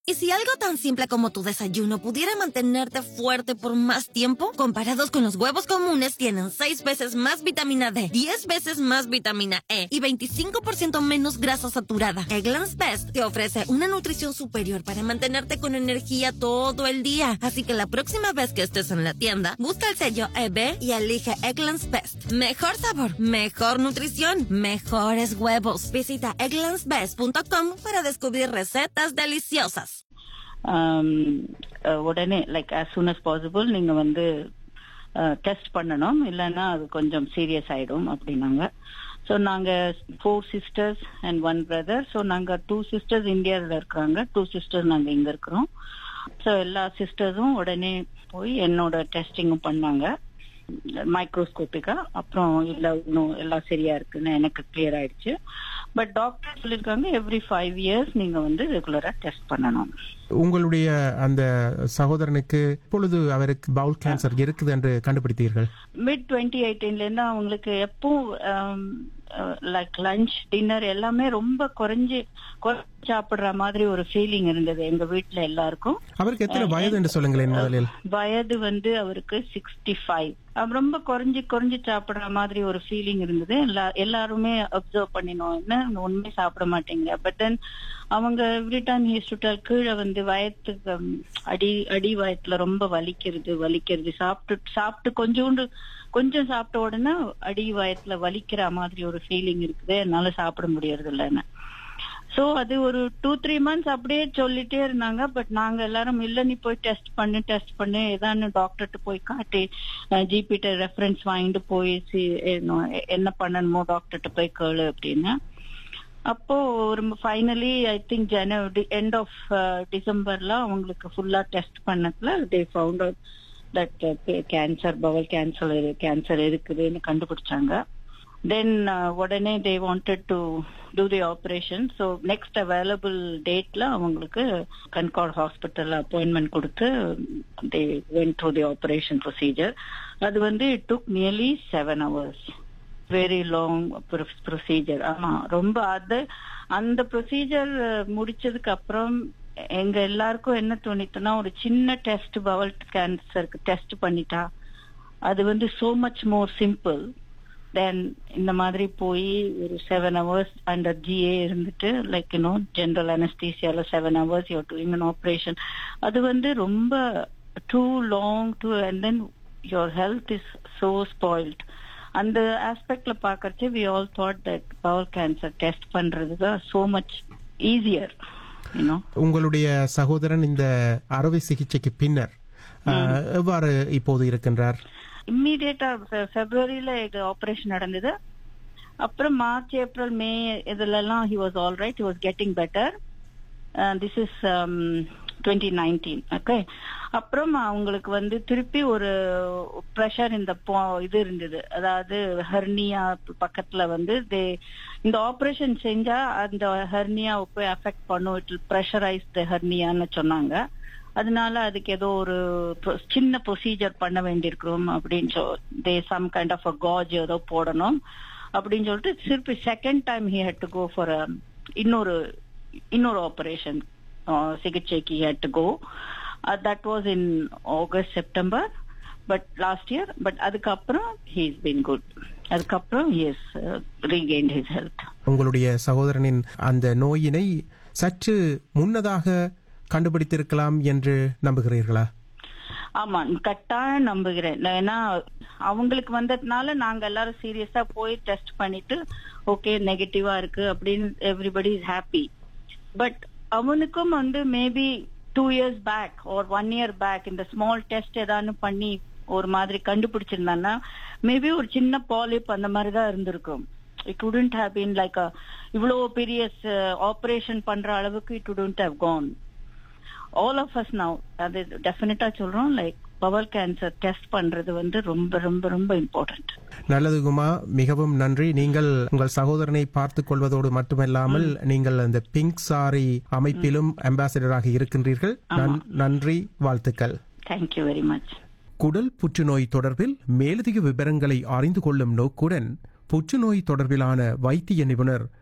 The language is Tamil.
¿Y si algo tan simple como tu desayuno pudiera mantenerte fuerte por más tiempo? Comparados con los huevos comunes, tienen 6 veces más vitamina D, 10 veces más vitamina E y 25% menos grasa saturada. Eggland's Best te ofrece una nutrición superior para mantenerte con energía todo el día. Así que la próxima vez que estés en la tienda, busca el sello EB y elige Eggland's Best. Mejor sabor, mejor nutrición, mejores huevos. Visita egglandsbest.com para descubrir recetas deliciosas. um, uh, உடனே like as soon as possible நீங்க வந்து டெஸ்ட் பண்ணணும் இல்லைன்னா அது கொஞ்சம் சீரியஸ் ஆயிடும் அப்படின்னாங்க ஸோ நாங்க four sisters and one brother so நாங்க டூ சிஸ்டர்ஸ் இந்தியாவில் இருக்கிறாங்க டூ சிஸ்டர்ஸ் நாங்க இங்க இருக்கிறோம் ஸோ எல்லா சிஸ்டர்ஸும் உடனே போய் என்னோட டெஸ்டிங்கும் பண்ணாங்க மைக்ரோஸ்கோப்பிக்கா அப்புறம் இல்ல இன்னும் எல்லாம் சரியா இருக்குன்னு எனக்கு கிளியர் ஆயிடுச்சு பட் டாக்டர் சொல்லியிருக்காங்க எவ்ரி ஃபைவ் இயர்ஸ் நீங்க வந்து ரெகுலரா டெஸ்ட் பண்ணணும் உங்களுடைய அந்த சகோதரனுக்கு இப்பொழுது அவருக்கு பவுல் கேன்சர் இருக்குது என்று கண்டுபிடித்தீர்கள் மிட் டுவெண்ட்டி எயிட்டீன்ல இருந்து அவங்களுக்கு எப்போ லைக் லஞ்ச் டின்னர் எல்லாமே ரொம்ப குறைஞ்சு குறைஞ்சு சாப்பிடுற மாதிரி ஒரு ஃபீலிங் இருந்தது எங்க வீட்ல எல்லாருக்கும் அவருக்கு எத்தனை வயது என்று சொல்லுங்களேன் முதலில் வயது வந்து அவருக்கு சிக்ஸ்டி ஃபைவ் ரொம்ப குறைஞ்சு குறைஞ்சு சாப்பிடுற மாதிரி ஒரு ஃபீலிங் இருந்தது எல்லா எல்லாருமே அப்சர்வ் பண்ணினோம் என்ன ஒண்ணுமே சாப்பிட மாட்டேங்கிற பட் தென் அவங்க எவ்ரி டைம் ஹீஸ்டுட்டல் கீழே வந்து வயத்துக்கு ம், அடி அடி வயத்துல ரொம்ப வலிக்கிறது வலிக்கிறது சாப்பிட்டு சாப்பிட்டு கொஞ்சோண்டு கொஞ்சம் சாப்பிட்ட உடனே அடி வயத்துல வலிக்கிற மாதிரி ஒரு ஃபீலிங் இருக்குது என்னால சாப்பிட முடியறது இல்லைன்னு சோ அது ஒரு டூ த்ரீ மந்த்ஸ் அப்படியே சொல்லிட்டே இருந்தாங்க பட் நாங்க எல்லாரும் இல்ல நீ போய் டெஸ்ட் பண்ணு டெஸ்ட் பண்ணு ஏதான்னு டாக்டர்கிட்ட போய் காட்டி ஜிபிட்ட ரெஃபரன்ஸ் வாங்கிட்டு போய் சி- என்ன- என்ன பண்ணணுமோ டாக்டர்கிட்ட போய் கேளு அப்படின்னு அப்போ ஒரு finally I think January end of டிசம்பர்ல அவங்களுக்கு ஃபுல்லா டெஸ்ட் பண்ணதுல they found out that cancer bowel cancer cancer இருக்குதுன்னு கண்டுபிடிச்சாங்க தென் உடனே they wanted to do the operation so next available டேட்ல அவங்களுக்கு கன்கார்ட் ஹாஸ்பிட்டல் அப்பாயின்மெண்ட் கொடுத்து they went to the operation procedure அது வந்து it took nearly seven hours very long procedure ஆமா ரொம்ப அது அந்த ப்ரொசீஜர் முடிச்சதுக்கு அப்புறம் எங்க எல்லாருக்கும் என்ன தோணித்துன்னா ஒரு சின்ன டெஸ்ட் பவல் கேன்சருக்கு டெஸ்ட் பண்ணிட்டா அது வந்து so much more simple then இந்த மாதிரி போய் ஒரு செவன் ஹவர்ஸ் அண்டர் ஜிஏ இருந்துட்டு லைக் யூனோ ஜென்ரல் அனஸ்தீசியால seven hours you doing an operation அது வந்து ரொம்ப too long too and then your health is so spoiled அந்த ஆஸ்பெக்ட்ல பாக்கறச்சு we all thought that bowel cancer test பண்றது தான் சோ மச் ஈஸியர் யூனோ உங்களுடைய சகோதரன் இந்த அறுவை சிகிச்சைக்கு பின்னர் அஹ், எவ்வாறு இப்போது இருக்கின்றார் இம்மீடியட்டா பிப்ரவரியில இது ஆபரேஷன் நடந்தது அப்புறம் மார்ச் ஏப்ரல் மே இதுல எல்லாம் he was all right he was getting better this is twenty nineteen okay அப்புறம் அவங்களுக்கு வந்து திருப்பி ஒரு ப்ரெஷர் இந்த po- இது இருந்தது அதாவது ஹெர்னியா பக்கத்துல வந்து தே இந்த ஆபரேஷன் செஞ்சா அந்த ஹெர்னியாவை போய் அஃபெக்ட் பண்ணும் இட் ப்ரெஷரைஸ் த ஹெர்னியான்னு சொன்னாங்க அதனால அதுக்கு ஏதோ ஒரு pro- சின்ன ப்ரொசீஜர் பண்ண வேண்டியிருக்கிறோம் அப்படின்னு சொல் they some kind of a gauze ஏதோ போடணும் அப்படின்னு சொல்லிட்டு திருப்பி second time he had to go for இன்னொரு இன்னொரு ஆபரேஷன் சிகிச்சைக்கு had to go that was in August September but last year but அதுக்கப்புறம் ஹி இஸ் பீன் குட் அதுக்கப்புறம் he is regained his health உங்களுடைய சகோதரனின் அந்த நோயினை சற்று முன்னதாக கண்டுபிடித்திருக்கலாம் என்று நம்புகிறீர்களா ஆமா கட்டாயம் நம்புகிறேன் ஏன்னா அவங்களுக்கு வந்ததுனால நாங்க எல்லாரும் சீரியஸா போய் டெஸ்ட் பண்ணிட்டு ஓகே நெகட்டிவா இருக்கு அப்படின்னு எவ்ரிபடி இஸ் ஹாப்பி பட் அவனுக்கும் வந்து மேபி டூ இயர்ஸ் பேக் ஒரு ஒன் இயர் பேக் இந்த ஸ்மால் டெஸ்ட் ஏதானு பண்ணி ஒரு மாதிரி கண்டுபிடிச்சிருந்தான்னா மேபி ஒரு சின்ன பாலிப் அந்த மாதிரி தான் இருந்திருக்கும் it wouldn't have been like இவ்வளவு பெரிய ஆபரேஷன் பண்ற அளவுக்கு it wouldn't have gone all of us now அது டெஃபினட்டா சொல்றோம் லைக் பவர் கேன்சர் டெஸ்ட் பண்றது வந்து ரொம்ப ரொம்ப ரொம்ப இம்பார்ட்டன்ட் நல்லது குமா மிகவும் நன்றி நீங்கள் உங்கள் சகோதரனை பார்த்துக் கொள்வதோடு மட்டுமல்லாமல் நீங்கள் அந்த பிங்க் சாரி அமைப்பிலும் அம்பாசிடராக இருக்கின்றீர்கள் நன்- நன்றி வாழ்த்துக்கள் தேங்க்யூ வெரி மச் குடல் புற்றுநோய் தொடர்பில் மேலதிக விவரங்களை அறிந்து கொள்ளும் நோக்குடன் புற்றுநோய் தொடர்பிலான வைத்திய நிபுணர்